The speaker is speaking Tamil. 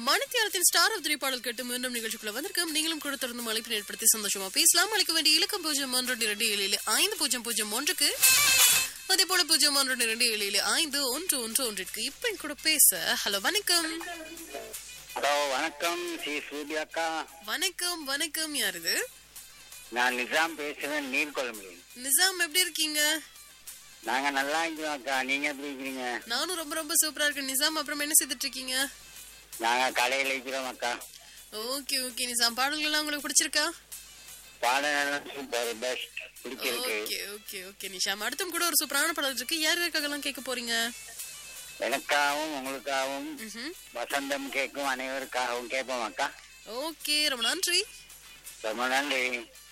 மணித்தியாரத்தின் ஸ்டார் ஆஃப் த்ரீ பாடல் கேட்டு மீண்டும் நிகழ்ச்சிக்குள்ள வந்திருக்கோம் நீங்களும் கூட தொடர்ந்து அழைப்பு ஏற்படுத்தி சந்தோஷமா பேசலாம் அழைக்க வேண்டிய இலக்கம் பூஜ்ஜியம் ஒன்று இரண்டு ஏழு ஏழு ஐந்து பூஜ்ஜியம் பூஜ்ஜியம் ஒன்றுக்கு அதே போல பூஜ்ஜியம் ஒன்று இரண்டு ஏழு ஏழு ஐந்து ஒன்று ஒன்று ஒன்றிற்கு இப்ப என் கூட பேச ஹலோ வணக்கம் ஹலோ வணக்கம் ஸ்ரீ சூர்யா அக்கா வணக்கம் வணக்கம் யார் இது நான் நிசாம் பேசுறேன் நீர்கொழும்பு நிசாம் எப்படி இருக்கீங்க நாங்க நல்லா இருக்கிறோம் அக்கா நீங்க எப்படி இருக்கிறீங்க நானும் ரொம்ப ரொம்ப சூப்பரா இருக்கேன் நிசாம் அப்புறம் என்ன செய்துட்டு இருக்கீங்க நாங்க கடையில் இருக்கிறோம் அக்கா ஓகே ஓகே நிசாம் பாடல்கள் எல்லாம் உங்களுக்கு பிடிச்சிருக்கா பாடம் சூப்பர் பெஸ்ட் பிடிச்சிருக்கு ஓகே ஓகே ஓகே நிஷாம் அடுத்தும் கூட ஒரு சூப்பரான பாடல் இருக்கு யார் யாருக்காகலாம் கேட்க போறீங்க எனக்காகவும் உங்களுக்காகவும் ம்ஹும். வசந்தம் கேட்கும் அனைவருக்காகவும் கேட்போம் அக்கா ஓகே ரொம்ப நன்றி ரொம்ப நன்றி